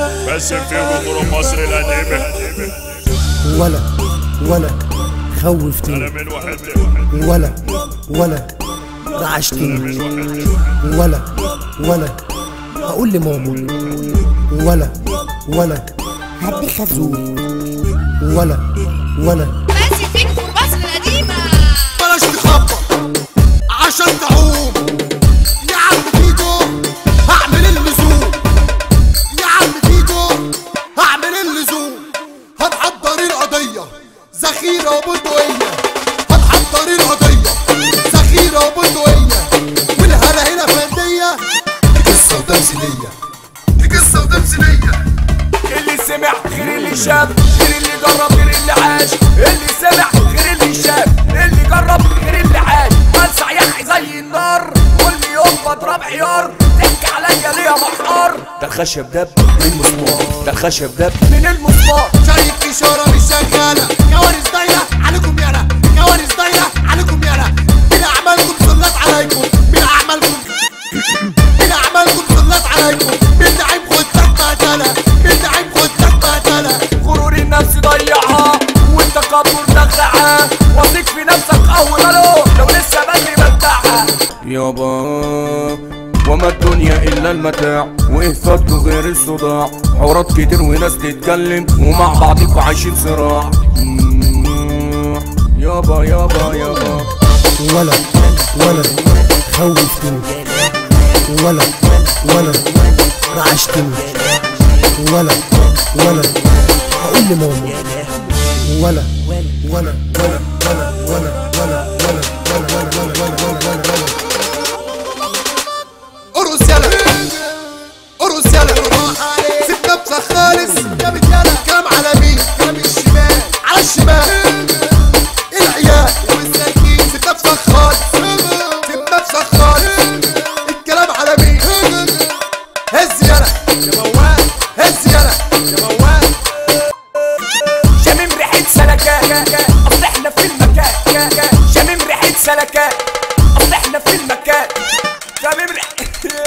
باسم في جمهور مصر القديمة ولا ولا خوفتني انا من واحد ولا ولا رعشتني ولا ولا هقول لماما ولا ولا هدي خازوق ولا ولا بس فيك في مصر القديمة بلاش تخبط عشان تعوم يا عم فيجو هعمل اللزوم يا عم فيجو هعمل اللزوم هنحضر القضية ذخيرة بندقية هنحضر القضية ذخيرة بندقية والهلا هنا فندية دي قصة وتمثيلية دي قصة وتمثيلية اللي سمع غير اللي شاف غير اللي جرب غير اللي عاش اللي سمع غير اللي شاف اللي جرب غير اللي عاش بلسع يحي زي النار كل يوم بضرب عيار تحكي عليا ليه يا محار ده الخشب دب من المسمار ده الخشب دب من المسمار شايف إشارة مش شغالة كوارث دايرة عليكم يالا كوارث دايرة عليكم يالا من أعمالكم صلت عليكم من أعمالكم من أعمالكم صلت عليكم من نعيم خدتك بقتلة من نعيم خدتك بقتلة غرور النفس ضيعها والتكبر دخعها واثق في نفسك اول الو لو لسه بدري بدعها يابا وما الدنيا الا المتاع وايه فضل غير الصداع حوارات كتير وناس تتكلم ومع بعضكوا عايشين صراع مم، يابا يابا يابا ولا ولا خوفتني ولا ولا رعشتني ولا ولا هقول لماما ولا ولا ولا ولا ولا ولا ولا ولا ولا ولا ولا ولا ولا ولا ارقص يالا ارقص يالا سيب نفسك خالص جامد يالا كلام على مين كلام الشمال على الشمال العيال والسكين سيب نفسك خالص سيب نفسك خالص الكلام على مين هز يالا يا موال هز يالا يا موال شامم ريحة سلكات اصل احنا في المكان شامم ريحة سلكات اصل احنا في المكان شامم ريحة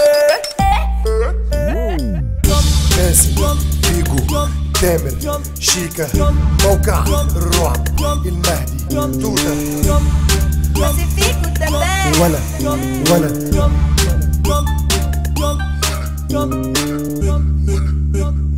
باسم فيجو تامر شيكا موقع الرعب المهدي توتة بس فيك والدباب ولا ولا